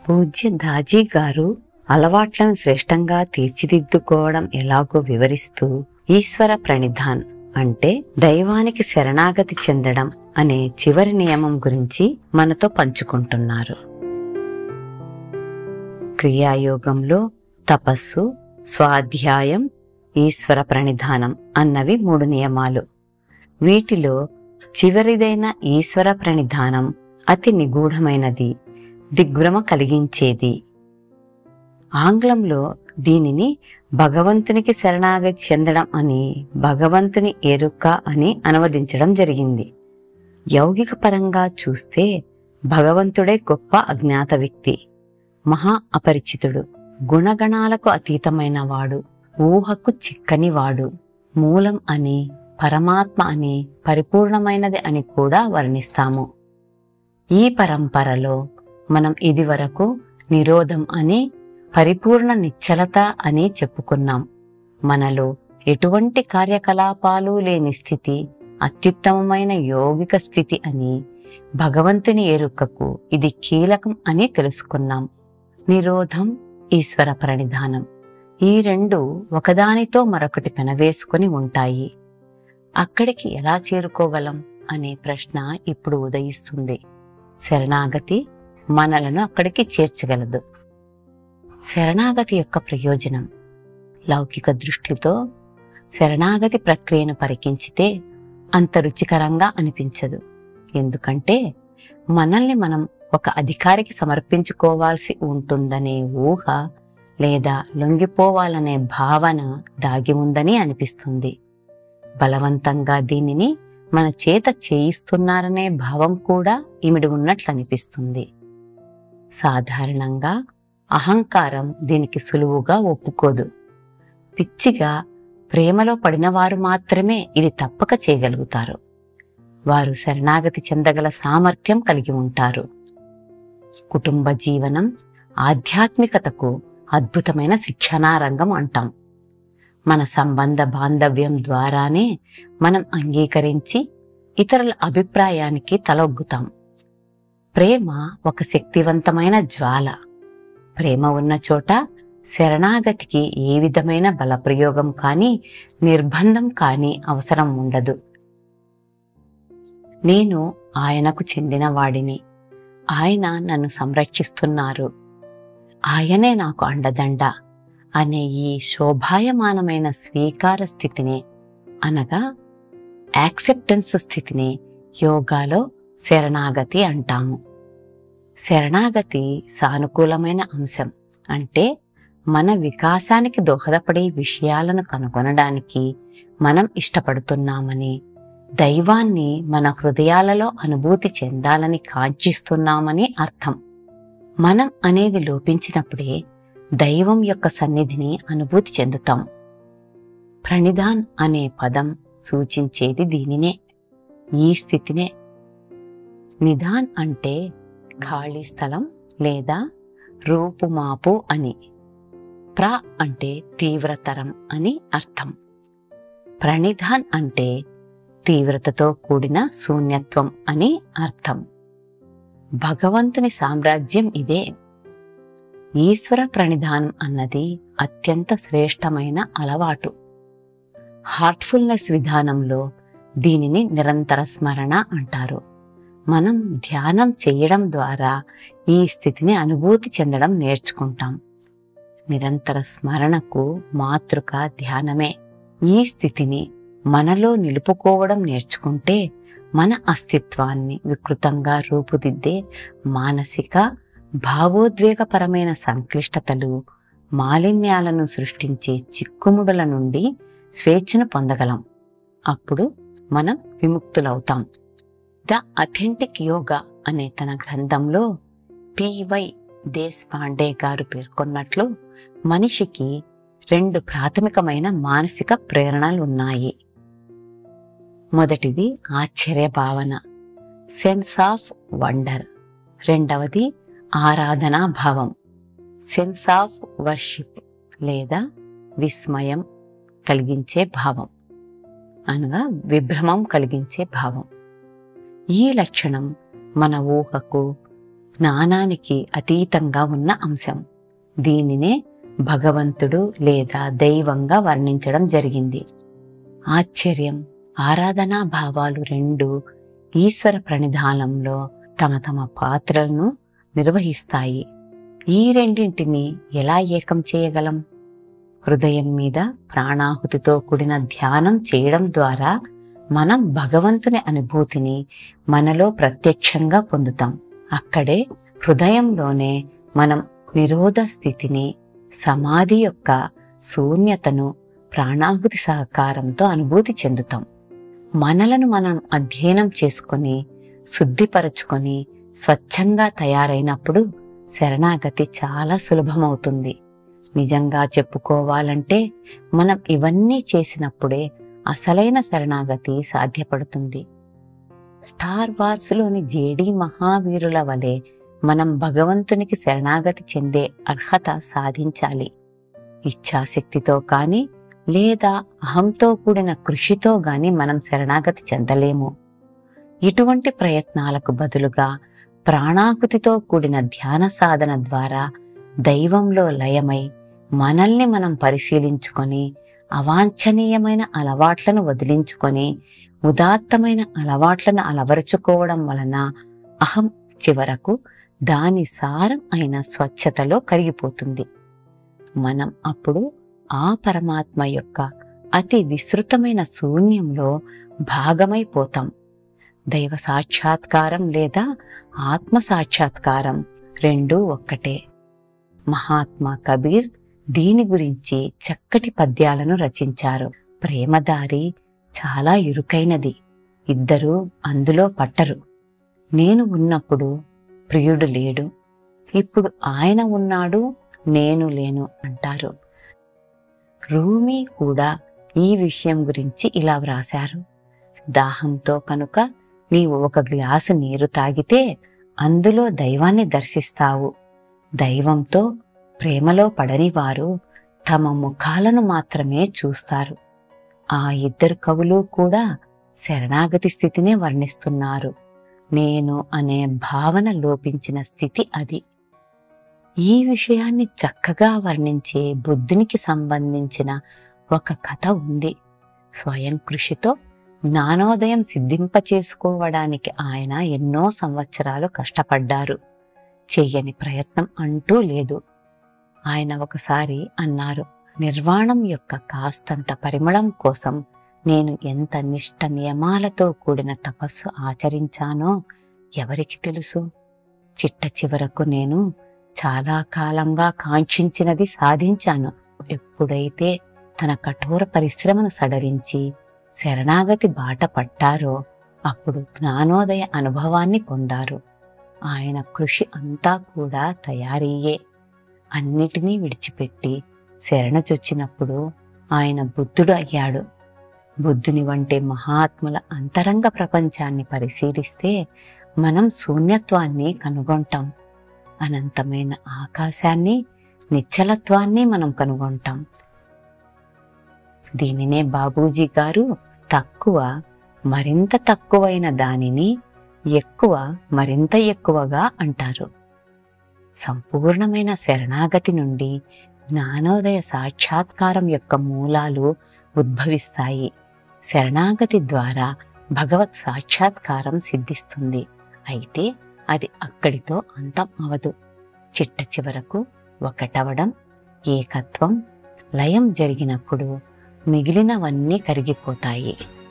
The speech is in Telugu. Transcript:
పూజ్య దాజీ గారు అలవాట్లను శ్రేష్టంగా తీర్చిదిద్దుకోవడం ఎలాగో వివరిస్తూ ఈశ్వర ప్రణిధాన్ అంటే దైవానికి శరణాగతి చెందడం అనే చివరి నియమం గురించి మనతో పంచుకుంటున్నారు క్రియాయోగంలో తపస్సు స్వాధ్యాయం ఈశ్వర ప్రణిధానం అన్నవి మూడు నియమాలు వీటిలో చివరిదైన ఈశ్వర ప్రణిధానం అతి నిగూఢమైనది దిగ్భ్రమ కలిగించేది ఆంగ్లంలో దీనిని భగవంతునికి శరణాగతి చెందడం అని భగవంతుని ఎరుక అని అనువదించడం జరిగింది యౌగిక పరంగా చూస్తే భగవంతుడే గొప్ప అజ్ఞాత వ్యక్తి మహా అపరిచితుడు గుణగణాలకు అతీతమైన వాడు ఊహకు చిక్కని వాడు మూలం అని పరమాత్మ అని పరిపూర్ణమైనది అని కూడా వర్ణిస్తాము ఈ పరంపరలో మనం ఇదివరకు నిరోధం అని పరిపూర్ణ నిశ్చలత అని చెప్పుకున్నాం మనలో ఎటువంటి కార్యకలాపాలు లేని స్థితి అత్యుత్తమమైన యోగిక స్థితి అని భగవంతుని ఎరుకకు ఇది కీలకం అని తెలుసుకున్నాం నిరోధం ఈశ్వర ప్రణిధానం ఈ రెండు ఒకదానితో మరొకటి పెనవేసుకొని ఉంటాయి అక్కడికి ఎలా చేరుకోగలం అనే ప్రశ్న ఇప్పుడు ఉదయిస్తుంది శరణాగతి మనలను అక్కడికి చేర్చగలదు శరణాగతి యొక్క ప్రయోజనం లౌకిక దృష్టితో శరణాగతి ప్రక్రియను పరికించితే అంత రుచికరంగా అనిపించదు ఎందుకంటే మనల్ని మనం ఒక అధికారికి సమర్పించుకోవాల్సి ఉంటుందనే ఊహ లేదా లొంగిపోవాలనే భావన దాగి ఉందని అనిపిస్తుంది బలవంతంగా దీనిని మన చేత చేయిస్తున్నారనే భావం కూడా ఇమిడి ఉన్నట్లు అనిపిస్తుంది సాధారణంగా అహంకారం దీనికి సులువుగా ఒప్పుకోదు పిచ్చిగా ప్రేమలో పడినవారు మాత్రమే ఇది తప్పక చేయగలుగుతారు వారు శరణాగతి చెందగల సామర్థ్యం కలిగి ఉంటారు కుటుంబ జీవనం ఆధ్యాత్మికతకు అద్భుతమైన శిక్షణారంగం అంటాం మన సంబంధ బాంధవ్యం ద్వారానే మనం అంగీకరించి ఇతరుల అభిప్రాయానికి తలొగ్గుతాం ప్రేమ ఒక శక్తివంతమైన జ్వాల ప్రేమ ఉన్న చోట శరణాగతికి ఏ విధమైన బలప్రయోగం కానీ నిర్బంధం కానీ అవసరం ఉండదు నేను ఆయనకు చెందిన వాడిని ఆయన నన్ను సంరక్షిస్తున్నారు ఆయనే నాకు అండదండ అనే ఈ శోభాయమానమైన స్వీకార స్థితిని అనగా యాక్సెప్టెన్స్ స్థితిని యోగాలో శరణాగతి అంటాము శరణాగతి సానుకూలమైన అంశం అంటే మన వికాసానికి దోహదపడే విషయాలను కనుగొనడానికి మనం ఇష్టపడుతున్నామని దైవాన్ని మన హృదయాలలో అనుభూతి చెందాలని కాంక్షిస్తున్నామని అర్థం మనం అనేది లోపించినప్పుడే దైవం యొక్క సన్నిధిని అనుభూతి చెందుతాం ప్రణిధాన్ అనే పదం సూచించేది దీనినే ఈ స్థితినే నిధాన్ అంటే ఖాళీ స్థలం లేదా రూపుమాపు అని ప్ర అంటే తీవ్రతరం అని అర్థం ప్రణిధాన్ అంటే తీవ్రతతో కూడిన శూన్యత్వం అని అర్థం భగవంతుని సామ్రాజ్యం ఇదే ఈశ్వర ప్రణిధానం అన్నది అత్యంత శ్రేష్టమైన అలవాటు హార్ట్ఫుల్నెస్ విధానంలో దీనిని నిరంతర స్మరణ అంటారు మనం ధ్యానం చేయడం ద్వారా ఈ స్థితిని అనుభూతి చెందడం నేర్చుకుంటాం నిరంతర స్మరణకు మాతృక ధ్యానమే ఈ స్థితిని మనలో నిలుపుకోవడం నేర్చుకుంటే మన అస్తిత్వాన్ని వికృతంగా రూపుదిద్దే మానసిక భావోద్వేగపరమైన సంక్లిష్టతలు మాలిన్యాలను సృష్టించే చిక్కుముడుల నుండి స్వేచ్ఛను పొందగలం అప్పుడు మనం విముక్తులవుతాం ద అథెంటిక్ యోగా అనే తన గ్రంథంలో పివై దేశ్ పాండే గారు పేర్కొన్నట్లు మనిషికి రెండు ప్రాథమికమైన మానసిక ప్రేరణలు ఉన్నాయి మొదటిది ఆశ్చర్య భావన సెన్స్ ఆఫ్ వండర్ రెండవది ఆరాధనా భావం సెన్స్ ఆఫ్ వర్షిప్ లేదా విస్మయం కలిగించే భావం అనగా విభ్రమం కలిగించే భావం ఈ లక్షణం మన ఊహకు జ్ఞానానికి అతీతంగా ఉన్న అంశం దీనినే భగవంతుడు లేదా దైవంగా వర్ణించడం జరిగింది ఆశ్చర్యం ఆరాధనా భావాలు రెండు ఈశ్వర ప్రణిధానంలో తమ తమ పాత్రలను నిర్వహిస్తాయి ఈ రెండింటిని ఎలా ఏకం చేయగలం హృదయం మీద ప్రాణాహుతితో కూడిన ధ్యానం చేయడం ద్వారా మనం భగవంతుని అనుభూతిని మనలో ప్రత్యక్షంగా పొందుతాం అక్కడే హృదయంలోనే మనం నిరోధ స్థితిని సమాధి యొక్క శూన్యతను ప్రాణాహుతి సహకారంతో అనుభూతి చెందుతాం మనలను మనం అధ్యయనం చేసుకొని శుద్ధిపరచుకొని స్వచ్ఛంగా తయారైనప్పుడు శరణాగతి చాలా సులభమవుతుంది నిజంగా చెప్పుకోవాలంటే మనం ఇవన్నీ చేసినప్పుడే అసలైన శరణాగతి సాధ్యపడుతుంది స్టార్ వార్స్లోని జేడి మహావీరుల వలె మనం భగవంతునికి శరణాగతి చెందే అర్హత సాధించాలి ఇచ్ఛాశక్తితో కాని లేదా అహంతో కూడిన కృషితో గాని మనం శరణాగతి చెందలేము ఇటువంటి ప్రయత్నాలకు బదులుగా ప్రాణాకుతితో కూడిన ధ్యాన సాధన ద్వారా దైవంలో లయమై మనల్ని మనం పరిశీలించుకొని అవాంఛనీయమైన అలవాట్లను వదిలించుకొని ఉదాత్తమైన అలవాట్లను అలవరుచుకోవడం వలన అహం చివరకు దాని సారం అయిన స్వచ్ఛతలో కరిగిపోతుంది మనం అప్పుడు ఆ పరమాత్మ యొక్క అతి విస్తృతమైన శూన్యంలో భాగమైపోతాం దైవ సాక్షాత్కారం లేదా ఆత్మ సాక్షాత్కారం రెండూ ఒక్కటే మహాత్మా కబీర్ దీని గురించి చక్కటి పద్యాలను రచించారు ప్రేమదారి చాలా ఇరుకైనది ఇద్దరూ అందులో పట్టరు నేను ఉన్నప్పుడు ప్రియుడు లేడు ఇప్పుడు ఆయన ఉన్నాడు నేను లేను అంటారు రూమీ కూడా ఈ విషయం గురించి ఇలా వ్రాశారు దాహంతో కనుక నీవు ఒక గ్లాసు నీరు తాగితే అందులో దైవాన్ని దర్శిస్తావు దైవంతో ప్రేమలో పడని వారు తమ ముఖాలను మాత్రమే చూస్తారు ఆ ఇద్దరు కవులు కూడా శరణాగతి స్థితినే వర్ణిస్తున్నారు నేను అనే భావన లోపించిన స్థితి అది ఈ విషయాన్ని చక్కగా వర్ణించే బుద్ధునికి సంబంధించిన ఒక కథ ఉంది స్వయం కృషితో జ్ఞానోదయం సిద్ధింప చేసుకోవడానికి ఆయన ఎన్నో సంవత్సరాలు కష్టపడ్డారు చెయ్యని ప్రయత్నం అంటూ లేదు ఆయన ఒకసారి అన్నారు నిర్వాణం యొక్క కాస్తంత పరిమళం కోసం నేను ఎంత నిష్ట నియమాలతో కూడిన తపస్సు ఆచరించానో ఎవరికి తెలుసు చిట్ట చివరకు నేను చాలా కాలంగా కాంక్షించినది సాధించాను ఎప్పుడైతే తన కఠోర పరిశ్రమను సడరించి శరణాగతి బాట పట్టారో అప్పుడు జ్ఞానోదయ అనుభవాన్ని పొందారు ఆయన కృషి అంతా కూడా తయారీయే అన్నిటినీ విడిచిపెట్టి శరణచొచ్చినప్పుడు ఆయన బుద్ధుడు అయ్యాడు బుద్ధుని వంటి మహాత్ముల అంతరంగ ప్రపంచాన్ని పరిశీలిస్తే మనం శూన్యత్వాన్ని కనుగొంటాం అనంతమైన ఆకాశాన్ని నిశ్చలత్వాన్ని మనం కనుగొంటాం దీనినే బాబూజీ గారు తక్కువ మరింత తక్కువైన దానిని ఎక్కువ మరింత ఎక్కువగా అంటారు సంపూర్ణమైన శరణాగతి నుండి జ్ఞానోదయ సాక్షాత్కారం యొక్క మూలాలు ఉద్భవిస్తాయి శరణాగతి ద్వారా భగవత్ సాక్షాత్కారం సిద్ధిస్తుంది అయితే అది అక్కడితో అంతం అవదు చిట్ట చివరకు ఒకటవడం ఏకత్వం లయం జరిగినప్పుడు మిగిలినవన్నీ కరిగిపోతాయి